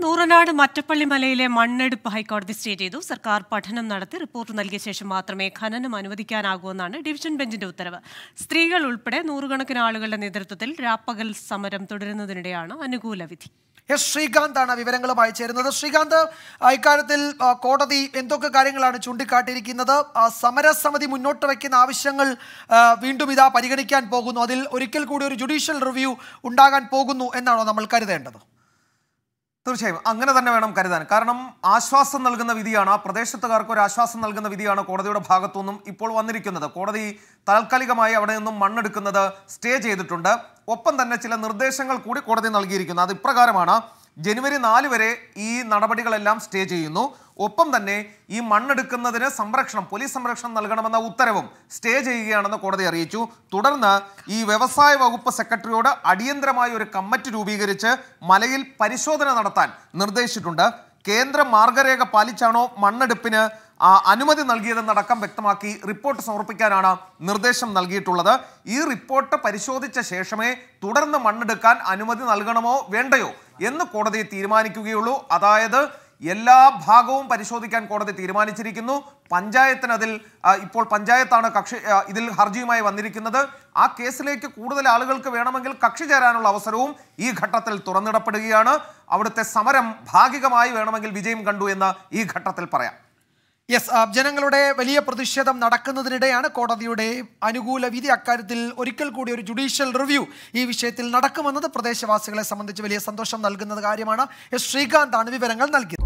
നൂറനാട് മറ്റപ്പള്ളി മലയിലെ മണ്ണെടുപ്പ് ഹൈക്കോടതി സ്റ്റേ ചെയ്തു സർക്കാർ പഠനം നടത്തി റിപ്പോർട്ട് നൽകിയ ശേഷം മാത്രമേ ഖനനം അനുവദിക്കാനാകൂ എന്നാണ് ഡിവിഷൻ ബെഞ്ചിന്റെ ഉത്തരവ് സ്ത്രീകൾ ഉൾപ്പെടെ നൂറുകണക്കിന് ആളുകളുടെ നേതൃത്വത്തിൽ രാപ്പകൽ സമരം തുടരുന്നതിനിടെയാണ് അനുകൂല വിധി എസ് ശ്രീകാന്താണ് വിവരങ്ങളുമായി ചേരുന്നത് ശ്രീകാന്ത് ആ, ഇക്കാര്യത്തിൽ ആ, കോടതി എന്തൊക്കെ കാര്യങ്ങളാണ് ചൂണ്ടിക്കാട്ടിയിരിക്കുന്നത് ആ, സമരസമിതി മുന്നോട്ട് വയ്ക്കുന്ന ആവശ്യങ്ങൾ ആ, വീണ്ടും ഇതാ പരിഗണിക്കാൻ പോകുന്നു അതിൽ ഒരിക്കൽ കൂടി ഒരു ജുഡീഷ്യൽ റിവ്യൂ ഉണ്ടാകാൻ പോകുന്നു എന്നാണോ നമ്മൾ കരുതേണ്ടത് തീർച്ചയായും അങ്ങനെ തന്നെ വേണം കരുതാൻ കാരണം ആശ്വാസം നൽകുന്ന വിധിയാണ് ആ പ്രദേശത്തുകാർക്ക് ഒരു ആശ്വാസം നൽകുന്ന വിധിയാണ് കോടതിയുടെ ഭാഗത്തുനിന്നും ഇപ്പോൾ വന്നിരിക്കുന്നത് കോടതി താൽക്കാലികമായി അവിടെ നിന്നും മണ്ണെടുക്കുന്നത് സ്റ്റേ ചെയ്തിട്ടുണ്ട് ഒപ്പം തന്നെ ചില നിർദ്ദേശങ്ങൾ കൂടി കോടതി നൽകിയിരിക്കുന്നു അത് ഇപ്രകാരമാണ് ജനുവരി നാല് വരെ ഈ നടപടികളെല്ലാം സ്റ്റേ ചെയ്യുന്നു ഒപ്പം തന്നെ ഈ മണ്ണെടുക്കുന്നതിന് സംരക്ഷണം പോലീസ് സംരക്ഷണം നൽകണമെന്ന ഉത്തരവും സ്റ്റേ ചെയ്യുകയാണെന്ന് കോടതി അറിയിച്ചു തുടർന്ന് ഈ വ്യവസായ വകുപ്പ് സെക്രട്ടറിയോട് അടിയന്തരമായി ഒരു കമ്മിറ്റി രൂപീകരിച്ച് മലയിൽ പരിശോധന നടത്താൻ നിർദ്ദേശിച്ചിട്ടുണ്ട് കേന്ദ്ര മാർഗരേഖ പാലിച്ചാണോ മണ്ണെടുപ്പിന് ആ, അനുമതി നൽകിയതെന്നടക്കം വ്യക്തമാക്കി റിപ്പോർട്ട് സമർപ്പിക്കാനാണ് നിർദ്ദേശം നൽകിയിട്ടുള്ളത് ഈ റിപ്പോർട്ട് പരിശോധിച്ച ശേഷമേ തുടർന്ന് മണ്ണെടുക്കാൻ അനുമതി നൽകണമോ വേണ്ടയോ എന്ന് കോടതി തീരുമാനിക്കുകയുള്ളൂ അതായത് എല്ലാ ഭാഗവും പരിശോധിക്കാൻ കോടതി തീരുമാനിച്ചിരിക്കുന്നു പഞ്ചായത്തിന് അതിൽ ആ, ഇപ്പോൾ പഞ്ചായത്താണ് കക്ഷി ആ, ഇതിൽ ഹർജിയുമായി വന്നിരിക്കുന്നത് ആ കേസിലേക്ക് കൂടുതൽ ആളുകൾക്ക് വേണമെങ്കിൽ കക്ഷി ചേരാനുള്ള അവസരവും ഈ ഘട്ടത്തിൽ തുറന്നിടപ്പെടുകയാണ് അവിടുത്തെ സമരം ഭാഗികമായി വേണമെങ്കിൽ വിജയം കണ്ടു എന്ന് ഈ ഘട്ടത്തിൽ പറയാം യെസ് ആ, ജനങ്ങളുടെ വലിയ പ്രതിഷേധം നടക്കുന്നതിനിടെയാണ് കോടതിയുടെ അനുകൂല വിധി അക്കാര്യത്തിൽ ഒരിക്കൽ കൂടി ഒരു ജുഡീഷ്യൽ റിവ്യൂ ഈ വിഷയത്തിൽ നടക്കുമെന്നത് പ്രദേശവാസികളെ സംബന്ധിച്ച് വലിയ സന്തോഷം നൽകുന്ന കാര്യമാണ് എസ് ശ്രീകാന്താണ് വിവരങ്ങൾ നൽകിയത്